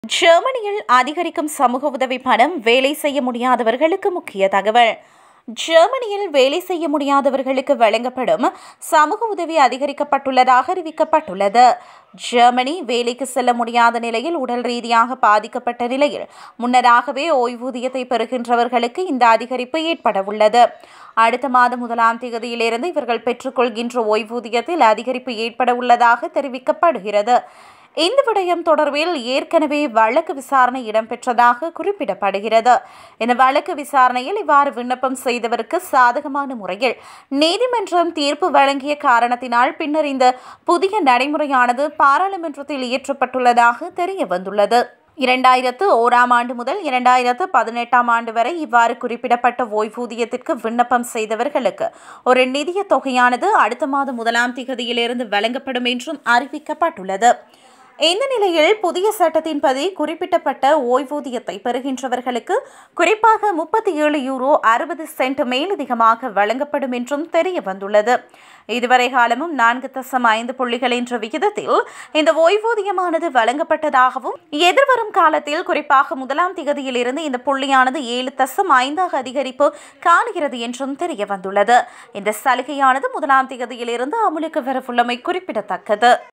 ஜெர்மனியில் அதிகரிக்கும் சமூக உதவி பணம் வேலை செய்ய முடியாதவர்களுக்கு முக்கிய தகவல் ஜெர்மனியில் வேலை செய்ய முடியாதவர்களுக்கு வழங்கப்படும் சமூக உதவி அதிகரிக்கப்பட்டுள்ளதாக அறிவிக்கப்பட்டுள்ளது ஜெர்மனி வேலைக்கு செல்ல முடியாத நிலையில் உடல் ரீதியாக பாதிக்கப்பட்ட நிலையில் முன்னதாகவே ஓய்வூதியத்தை பெறுகின்றவர்களுக்கு இந்த அதிகரிப்பு ஏற்பட உள்ளது அடுத்த மாதம் முதலாம் தேதியிலிருந்து இவர்கள் பெற்றுக்கொள்கின்ற ஓய்வூதியத்தில் அதிகரிப்பு ஏற்பட உள்ளதாக தெரிவிக்கப்படுகிறது இந்த விடயம் தொடர்பில் ஏற்கனவே வழக்கு விசாரணை இடம்பெற்றதாக குறிப்பிடப்படுகிறது இந்த வழக்கு விசாரணையில் இவ்வாறு விண்ணப்பம் செய்தவருக்கு சாதகமான முறையில் நீதிமன்றம் தீர்ப்பு வழங்கிய காரணத்தினால் பின்னர் இந்த புதிய நடைமுறையானது பாராளுமன்றத்தில் இயற்றப்பட்டுள்ளதாக தெரிய வந்துள்ளது இரண்டாயிரத்து ஓராம் ஆண்டு முதல் இரண்டாயிரத்து பதினெட்டாம் ஆண்டு வரை இவ்வாறு குறிப்பிடப்பட்ட ஓய்வூதியத்திற்கு விண்ணப்பம் செய்தவர்களுக்கு ஒரு நிதிய தொகையானது அடுத்த மாதம் முதலாம் திகதியிலிருந்து வழங்கப்படும் என்றும் அறிவிக்கப்பட்டுள்ளது இந்த நிலையில் புதிய சட்டத்தின்படி குறிப்பிட்டப்பட்ட ஓய்வூதியத்தை பெறுகின்றவர்களுக்கு குறிப்பாக முப்பத்தி ஏழு யூரோ அறுபது சென்ட் மேலதிகமாக வழங்கப்படும் என்றும் தெரிய வந்துள்ளது இதுவரை காலமும் நான்கு தசம் ஐந்து புள்ளிகள் என்ற விகிதத்தில் இந்த ஓய்வூதியமானது வழங்கப்பட்டதாகவும் எதிர்வரும் காலத்தில் குறிப்பாக முதலாம் திகதியிலிருந்து இந்த புள்ளியானது ஏழு தசம் ஐந்தாக அதிகரிப்பு காணுகிறது என்றும் தெரிய வந்துள்ளது இந்த சலுகையானது முதலாம் திகதியிலிருந்து அமலுக்கு வரவுள்ளமை குறிப்பிடத்தக்கது